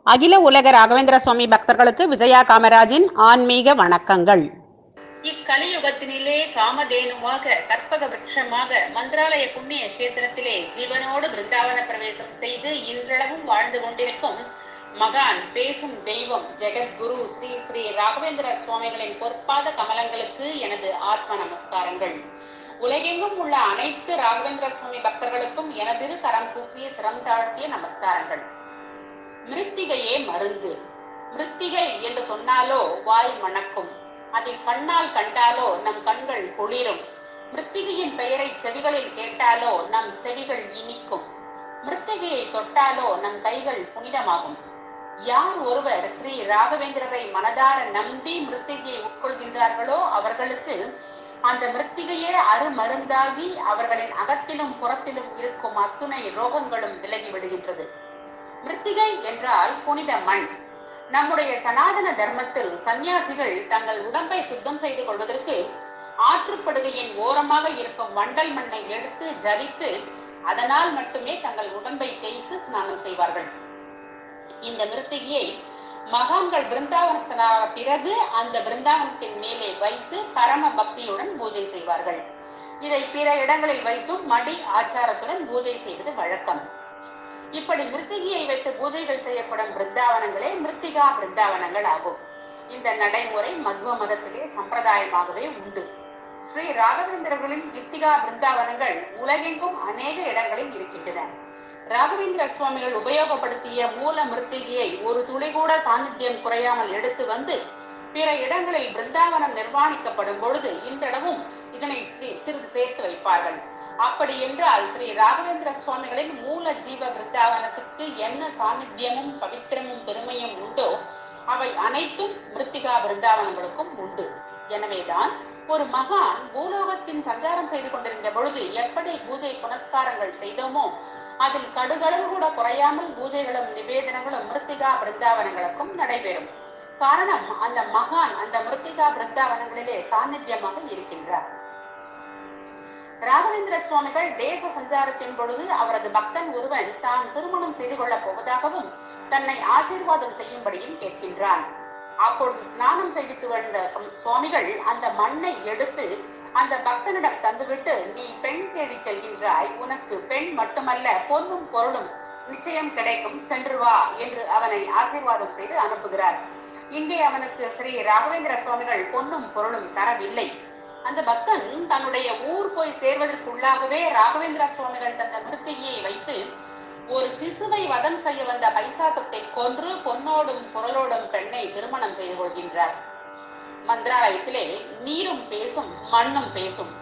அகில உலக ராகவேந்திர சுவாமி பக்தர்களுக்கு விஜயா காமராஜின் ஆன்மீக வணக்கங்கள் இக்கலியுகத்தினிலே காமதேனுவாக கற்பக விருட்சமாக மந்திராலய புண்ணிய கஷேத்திரத்திலே ஜீவனோடு பிருந்தாவன பிரவேசம் செய்து இன்றளவும் வாழ்ந்து கொண்டிருக்கும் மகான் பேசும் தெய்வம் ஜெகத்குரு ஸ்ரீ ஸ்ரீ ராகவேந்திர சுவாமிகளின் பொற்பாத கமலங்களுக்கு எனது ஆத்ம நமஸ்காரங்கள் உலகெங்கும் உள்ள அனைத்து ராகவேந்திர சுவாமி பக்தர்களுக்கும் எனதிரு கரம் கூப்பிய சிரம் தாழ்த்திய நமஸ்காரங்கள் மிருத்திகையே மருந்து மிருத்திகை என்று சொன்னாலோ வாய் மணக்கும் அதை கண்ணால் கண்டாலோ நம் கண்கள் குளிரும் மிருத்திகையின் பெயரை செவிகளில் கேட்டாலோ நம் செவிகள் இனிக்கும் மிருத்திகையை தொட்டாலோ நம் கைகள் புனிதமாகும் யார் ஒருவர் ஸ்ரீ ராகவேந்திரரை மனதார நம்பி மிருத்திகையை உட்கொள்கின்றார்களோ அவர்களுக்கு அந்த மிருத்திகையே அருமருந்தாகி அவர்களின் அகத்திலும் புறத்திலும் இருக்கும் அத்துணை ரோகங்களும் விலகி விடுகின்றது மிருத்திகை என்றால் புனித மண் நம்முடைய சனாதன தர்மத்தில் சந்நியாசிகள் தங்கள் உடம்பை சுத்தம் செய்து கொள்வதற்கு ஆற்றுப்படுகையின் ஓரமாக இருக்கும் வண்டல் மண்ணை எடுத்து ஜலித்து அதனால் மட்டுமே தங்கள் உடம்பை தேய்த்து ஸ்நானம் செய்வார்கள் இந்த மிருத்திகையை மகான்கள் பிருந்தாவனஸ்தனான பிறகு அந்த பிருந்தாவனத்தின் மேலே வைத்து பரம பக்தியுடன் பூஜை செய்வார்கள் இதை பிற இடங்களில் வைத்தும் மடி ஆச்சாரத்துடன் பூஜை செய்வது வழக்கம் இப்படி மிருத்திகையை வைத்து பூஜைகள் செய்யப்படும் பிருந்தாவனங்களே மிருத்திகா பிருந்தாவனங்கள் ஆகும் இந்த நடைமுறை மத்வ மதத்திலே சம்பிரதாயமாகவே உண்டு ஸ்ரீ ராகவேந்திரர்களின் மிருத்திகா பிருந்தாவனங்கள் உலகெங்கும் அநேக இடங்களில் இருக்கின்றன ராகவேந்திர சுவாமிகள் உபயோகப்படுத்திய மூல மிருத்திகையை ஒரு துளி கூட சாநித்தியம் குறையாமல் எடுத்து வந்து பிற இடங்களில் பிருந்தாவனம் நிர்வாணிக்கப்படும் பொழுது இன்றளவும் இதனை சிறிது சேர்த்து வைப்பார்கள் அப்படி என்றால் ஸ்ரீ ராகவேந்திர சுவாமிகளின் மூல ஜீவ பிருந்தாவனத்துக்கு என்ன சாநித்தியமும் பவித்திரமும் பெருமையும் உண்டோ அவை அனைத்தும் மிருத்திகா பிருந்தாவனங்களுக்கும் உண்டு எனவேதான் ஒரு மகான் பூலோகத்தின் சஞ்சாரம் செய்து கொண்டிருந்த பொழுது எப்படி பூஜை புனஸ்காரங்கள் செய்தோமோ அதில் கடுகளவு கூட குறையாமல் பூஜைகளும் நிவேதனங்களும் மிருத்திகா பிருந்தாவனங்களுக்கும் நடைபெறும் காரணம் அந்த மகான் அந்த மிருத்திகா பிருந்தாவனங்களிலே சாநித்தியமாக இருக்கின்றார் ராகவேந்திர சுவாமிகள் தேச சஞ்சாரத்தின் பொழுது அவரது பக்தன் ஒருவன் தான் திருமணம் செய்து கொள்ளப் போவதாகவும் தன்னை ஆசீர்வாதம் செய்யும்படியும் கேட்கின்றான் அப்பொழுது ஸ்நானம் செய்வித்து வந்த சுவாமிகள் அந்த மண்ணை எடுத்து அந்த பக்தனிடம் தந்துவிட்டு நீ பெண் தேடி செல்கின்றாய் உனக்கு பெண் மட்டுமல்ல பொருளும் பொருளும் நிச்சயம் கிடைக்கும் சென்று வா என்று அவனை ஆசீர்வாதம் செய்து அனுப்புகிறார் இங்கே அவனுக்கு ஸ்ரீ ராகவேந்திர சுவாமிகள் பொன்னும் பொருளும் தரவில்லை அந்த பக்தன் தன்னுடைய ஊர் போய் சேர்வதற்குள்ளாகவே ராகவேந்திர சுவாமிகள் தந்த மிருத்திகையை வைத்து ஒரு சிசுவை வதம் செய்ய வந்த பைசாசத்தை கொன்று பொன்னோடும் பொருளோடும் பெண்ணை திருமணம் செய்து கொள்கின்றார் மந்திராலயத்திலே நீரும் பேசும் மண்ணும் பேசும்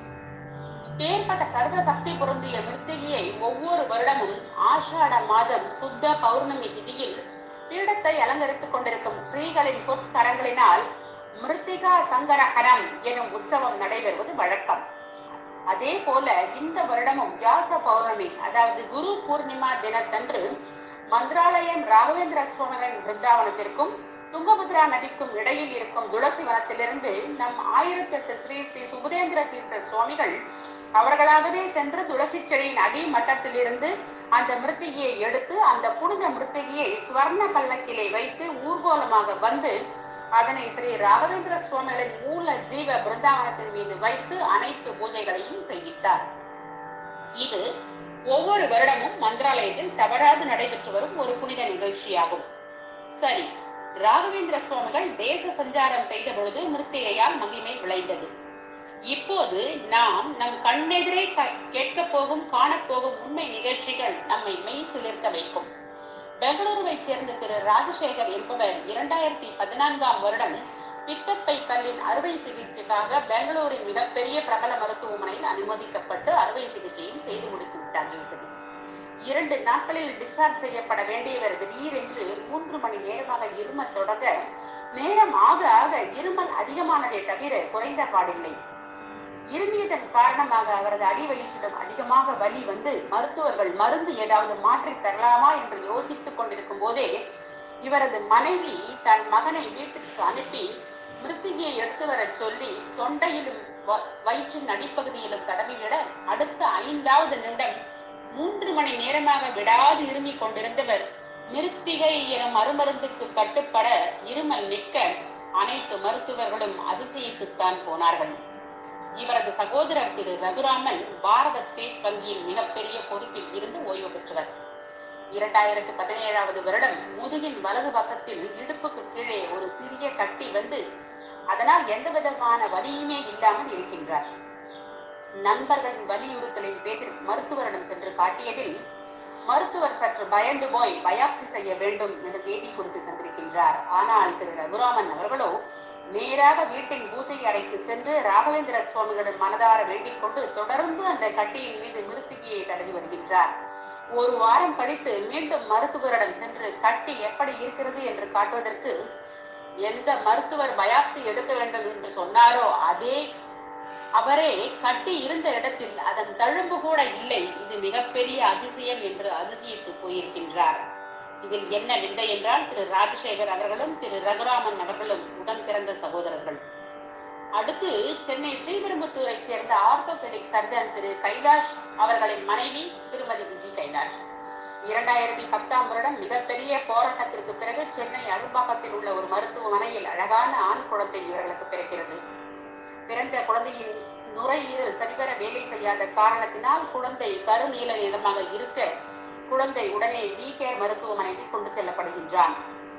பேர்பட்ட சர்வ சக்தி பொருந்திய மிருத்திகையை ஒவ்வொரு வருடமும் ஆஷாட மாதம் சுத்த பௌர்ணமி திதியில் பீடத்தை அலங்கரித்துக் கொண்டிருக்கும் ஸ்ரீகளின் பொற்கரங்களினால் மிருத்திகா சங்கரஹரம் எனும் உற்சவம் நடைபெறுவது வழக்கம் அதே போல இந்த வருடமும் வியாச பௌர்ணமி அதாவது குரு பூர்ணிமா தினத்தன்று மந்திராலயம் ராகவேந்திர சுவாமிகளின் பிருந்தாவனத்திற்கும் துங்கபத்ரா நதிக்கும் இடையில் இருக்கும் துளசி வனத்திலிருந்து நம் ஆயிரத்தி எட்டு ஸ்ரீ ஸ்ரீ சுபுதேந்திர தீர்த்த சுவாமிகள் அவர்களாகவே சென்று துளசி செடியின் அடி மட்டத்திலிருந்து அந்த மிருத்திகையை எடுத்து அந்த புனித மிருத்திகையை ஸ்வர்ண பல்லக்கிலே வைத்து ஊர்கோலமாக வந்து அதனை ஸ்ரீ ராகவேந்திர சுவாமிகளின் மூல ஜீவ பிருந்தாவனத்தின் மீது வைத்து அனைத்து பூஜைகளையும் செய்வித்தார் இது ஒவ்வொரு வருடமும் மந்திராலயத்தில் தவறாது நடைபெற்று வரும் ஒரு புனித நிகழ்ச்சியாகும் சரி ராகவேந்திர சுவாமிகள் தேச சஞ்சாரம் செய்த பொழுது மிருத்திகையால் மகிமை விளைந்தது இப்போது நாம் நம் கண்ணெதிரே கேட்க போகும் காணப்போகும் உண்மை நிகழ்ச்சிகள் நம்மை மெய் சிலிர்க்க வைக்கும் பெங்களூருவை சேர்ந்த திரு ராஜசேகர் என்பவர் இரண்டாயிரத்தி பதினான்காம் வருடம் பித்தப்பை கல்லின் அறுவை சிகிச்சைக்காக பெங்களூரின் மிகப்பெரிய பிரபல மருத்துவமனையில் அனுமதிக்கப்பட்டு அறுவை சிகிச்சையும் செய்து முடித்து விட்டாகிவிட்டது இரண்டு நாட்களில் டிஸ்சார்ஜ் செய்யப்பட வேண்டியவர் திடீரென்று மூன்று மணி நேரமாக இருமல் தொடங்க நேரம் ஆக ஆக இருமல் அதிகமானதே தவிர குறைந்த பாடில்லை இருமியதன் காரணமாக அவரது அடி வயிற்றிடம் அதிகமாக வலி வந்து மருத்துவர்கள் மருந்து ஏதாவது மாற்றி தரலாமா என்று யோசித்துக் கொண்டிருக்கும் போதே இவரது மனைவி தன் மகனை வீட்டுக்கு அனுப்பி மிருத்திகையை எடுத்து வர சொல்லி தொண்டையிலும் வயிற்றின் அடிப்பகுதியிலும் தடவிவிட அடுத்த ஐந்தாவது நிமிடம் மூன்று மணி நேரமாக விடாது இருமிக் கொண்டிருந்தவர் மிருத்திகை எனும் மறுமருந்துக்கு கட்டுப்பட இருமல் நிற்க அனைத்து மருத்துவர்களும் அதிசயித்துத்தான் போனார்கள் இவரது சகோதரர் திரு ரகுராமன் பாரத ஸ்டேட் வங்கியில் மிகப்பெரிய பொறுப்பில் இருந்து ஓய்வு பெற்றவர் இரண்டாயிரத்து பதினேழாவது வருடம் முதுகின் வலது பக்கத்தில் இடுப்புக்கு கீழே ஒரு சிறிய கட்டி வந்து அதனால் எந்த விதமான வலியுமே இல்லாமல் இருக்கின்றார் நண்பர்களின் வலியுறுத்தலின் பேரில் மருத்துவரிடம் சென்று காட்டியதில் மருத்துவர் சற்று பயந்து போய் பயாப்சி செய்ய வேண்டும் என்று தேதி குறித்து தந்திருக்கின்றார் ஆனால் திரு ரகுராமன் அவர்களோ நேராக வீட்டின் பூஜை அறைக்கு சென்று ராகவேந்திர சுவாமிகளிடம் மனதார வேண்டிக் கொண்டு தொடர்ந்து அந்த கட்டியின் மீது மிருத்திகையை தடவி வருகின்றார் ஒரு வாரம் கழித்து மீண்டும் மருத்துவரிடம் சென்று கட்டி எப்படி இருக்கிறது என்று காட்டுவதற்கு எந்த மருத்துவர் பயாப்சி எடுக்க வேண்டும் என்று சொன்னாரோ அதே அவரே கட்டி இருந்த இடத்தில் அதன் தழும்பு கூட இல்லை இது மிகப்பெரிய அதிசயம் என்று அதிசயித்து போயிருக்கின்றார் இதில் என்ன விந்தை என்றால் திரு ராஜசேகர் அவர்களும் திரு ரகுராமன் அவர்களும் உடன் பிறந்த சகோதரர்கள் அடுத்து சென்னை ஸ்ரீபெரும்புத்தூரை சேர்ந்த ஆர்த்தோபெடிக் சர்ஜன் திரு கைலாஷ் அவர்களின் மனைவி திருமதி விஜய் கைலாஷ் இரண்டாயிரத்தி பத்தாம் வருடம் மிகப்பெரிய போராட்டத்திற்கு பிறகு சென்னை அரும்பாக்கத்தில் உள்ள ஒரு மருத்துவமனையில் அழகான ஆண் குழந்தை இவர்களுக்கு பிறக்கிறது பிறந்த குழந்தையின் நுரையீரல் சரிவர வேலை செய்யாத காரணத்தினால் குழந்தை கருநீல நிறமாக இருக்க குழந்தை உடனே வி கேர் மருத்துவமனைக்கு கொண்டு செல்லப்படுகின்றான்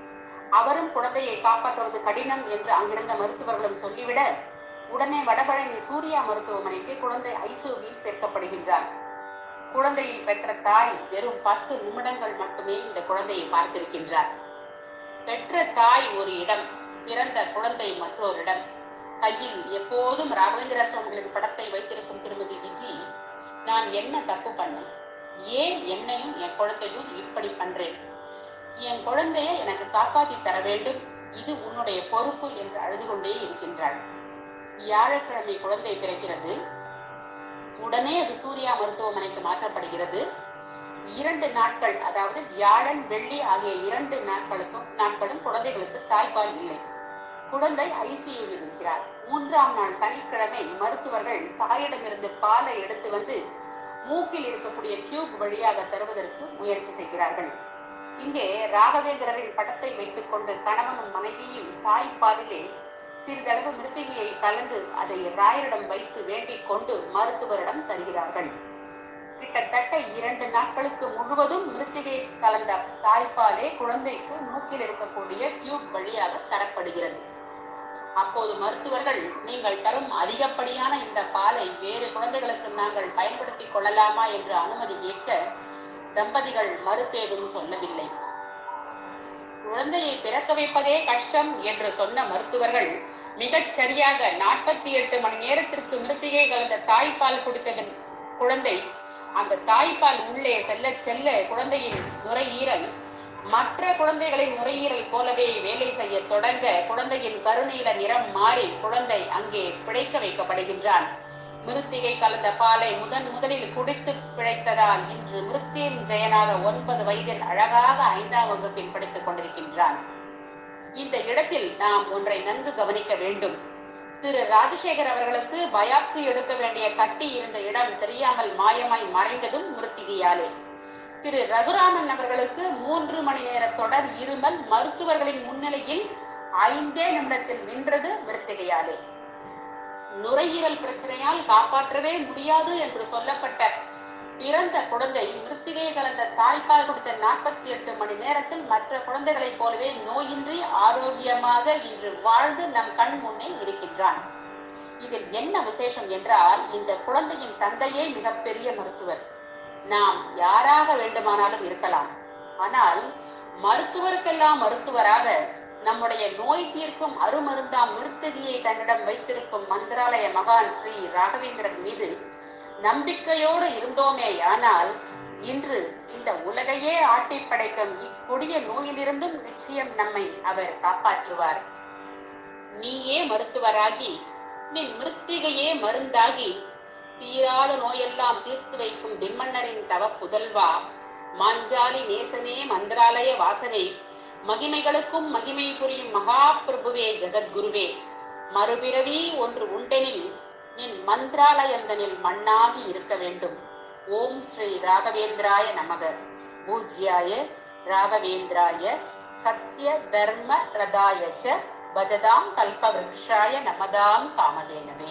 அவரும் குழந்தையை காப்பாற்றுவது கடினம் என்று அங்கிருந்த மருத்துவர்களும் சொல்லிவிட உடனே வடபழனி சூர்யா மருத்துவமனைக்கு குழந்தை ஐசோவில் சேர்க்கப்படுகின்றார் குழந்தையை பெற்ற தாய் வெறும் பத்து நிமிடங்கள் மட்டுமே இந்த குழந்தையை பார்த்திருக்கின்றார் பெற்ற தாய் ஒரு இடம் பிறந்த குழந்தை மற்றொரு இடம் கையில் எப்போதும் ராகவேந்திர சுவாமிகளின் படத்தை வைத்திருக்கும் திருமதி விஜி நான் என்ன தப்பு பண்ணேன் ஏன் என்னையும் என் குழந்தையும் இப்படி பண்றேன் என் குழந்தைய எனக்கு காப்பாத்தி தர வேண்டும் இது உன்னுடைய பொறுப்பு என்று அழுது கொண்டே இருக்கின்றாள் வியாழக்கிழமை குழந்தை பிறக்கிறது உடனே அது சூர்யா மருத்துவமனைக்கு மாற்றப்படுகிறது இரண்டு நாட்கள் அதாவது வியாழன் வெள்ளி ஆகிய இரண்டு நாட்களுக்கும் நாட்களும் குழந்தைகளுக்கு தாய்ப்பால் இல்லை குழந்தை ஐசியூவில் இருக்கிறார் மூன்றாம் நாள் சனிக்கிழமை மருத்துவர்கள் தாயிடமிருந்து பாலை எடுத்து வந்து மூக்கில் இருக்கக்கூடிய டியூப் வழியாக தருவதற்கு முயற்சி செய்கிறார்கள் இங்கே ராகவேந்திரரின் படத்தை வைத்துக் கொண்டு கணவனும் மனைவியும் தாய்ப்பாலிலே சிறிதளவு மிருத்திகையை கலந்து அதை ராயரிடம் வைத்து வேண்டிக் கொண்டு மருத்துவரிடம் தருகிறார்கள் கிட்டத்தட்ட இரண்டு நாட்களுக்கு முழுவதும் மிருத்திகை கலந்த தாய்ப்பாலே குழந்தைக்கு மூக்கில் இருக்கக்கூடிய டியூப் வழியாக தரப்படுகிறது அப்போது மருத்துவர்கள் நீங்கள் தரும் அதிகப்படியான இந்த பாலை வேறு குழந்தைகளுக்கு நாங்கள் பயன்படுத்திக் கொள்ளலாமா என்று அனுமதி கேட்க தம்பதிகள் மறுப்பேதும் சொல்லவில்லை குழந்தையை பிறக்க வைப்பதே கஷ்டம் என்று சொன்ன மருத்துவர்கள் மிகச் சரியாக நாற்பத்தி எட்டு மணி நேரத்திற்கு மிருத்திகை கலந்த தாய்ப்பால் குடித்ததன் குழந்தை அந்த தாய்ப்பால் உள்ளே செல்ல செல்ல குழந்தையின் நுரையீரல் மற்ற குழந்தைகளின் நுரையீரல் போலவே வேலை செய்ய தொடங்க குழந்தையின் கருநீல நிறம் மாறி குழந்தை அங்கே பிழைக்க வைக்கப்படுகின்றான் மிருத்திகை கலந்த பாலை முதன் முதலில் குடித்து பிழைத்ததால் இன்று மிருத்தியின் ஜெயனாக ஒன்பது வயதில் அழகாக ஐந்தாம் வகுப்பில் படித்துக் கொண்டிருக்கின்றான் இந்த இடத்தில் நாம் ஒன்றை நன்கு கவனிக்க வேண்டும் திரு ராஜசேகர் அவர்களுக்கு பயாப்சி எடுக்க வேண்டிய கட்டி இருந்த இடம் தெரியாமல் மாயமாய் மறைந்ததும் மிருத்திகையாலே திரு ரகுராமன் அவர்களுக்கு மூன்று மணி நேர தொடர் இருமல் மருத்துவர்களின் முன்னிலையில் ஐந்தே நிமிடத்தில் நின்றது மிருத்திகையாலே நுரையீரல் பிரச்சனையால் காப்பாற்றவே முடியாது என்று சொல்லப்பட்ட பிறந்த குழந்தை மிருத்திகை கலந்த தாய்ப்பால் கொடுத்த நாற்பத்தி எட்டு மணி நேரத்தில் மற்ற குழந்தைகளைப் போலவே நோயின்றி ஆரோக்கியமாக இன்று வாழ்ந்து நம் கண் முன்னே இருக்கின்றான் இதில் என்ன விசேஷம் என்றால் இந்த குழந்தையின் தந்தையே மிகப்பெரிய மருத்துவர் நாம் யாராக வேண்டுமானாலும் இருக்கலாம் ஆனால் மருத்துவருக்கெல்லாம் மருத்துவராக நம்முடைய நோய் தீர்க்கும் அருமருந்தாம் மிருத்தகியை தன்னிடம் வைத்திருக்கும் மந்திராலய மகான் ஸ்ரீ ராகவேந்திரன் மீது நம்பிக்கையோடு இருந்தோமே ஆனால் இன்று இந்த உலகையே ஆட்டி படைக்கும் இக்கொடிய நோயிலிருந்தும் நிச்சயம் நம்மை அவர் காப்பாற்றுவார் நீயே மருத்துவராகி நீ மிருத்திகையே மருந்தாகி தீராத நோயெல்லாம் தீர்த்து வைக்கும் திம்மன்னரின் தவ புதல்வா மாஞ்சாலி நேசனே மந்திராலய வாசனே மகிமைகளுக்கும் மகிமை புரியும் மகா பிரபுவே ஜெகத்குருவே மறுபிறவி ஒன்று உண்டெனில் நின் மந்திராலயந்தனில் மண்ணாகி இருக்க வேண்டும் ஓம் ஸ்ரீ ராகவேந்திராய நமக பூஜ்யாய ராகவேந்திராய சத்ய தர்ம ரதாய ச பஜதாம் கல்பவ்ருக்ஷாய நமதாம் காமதேனவே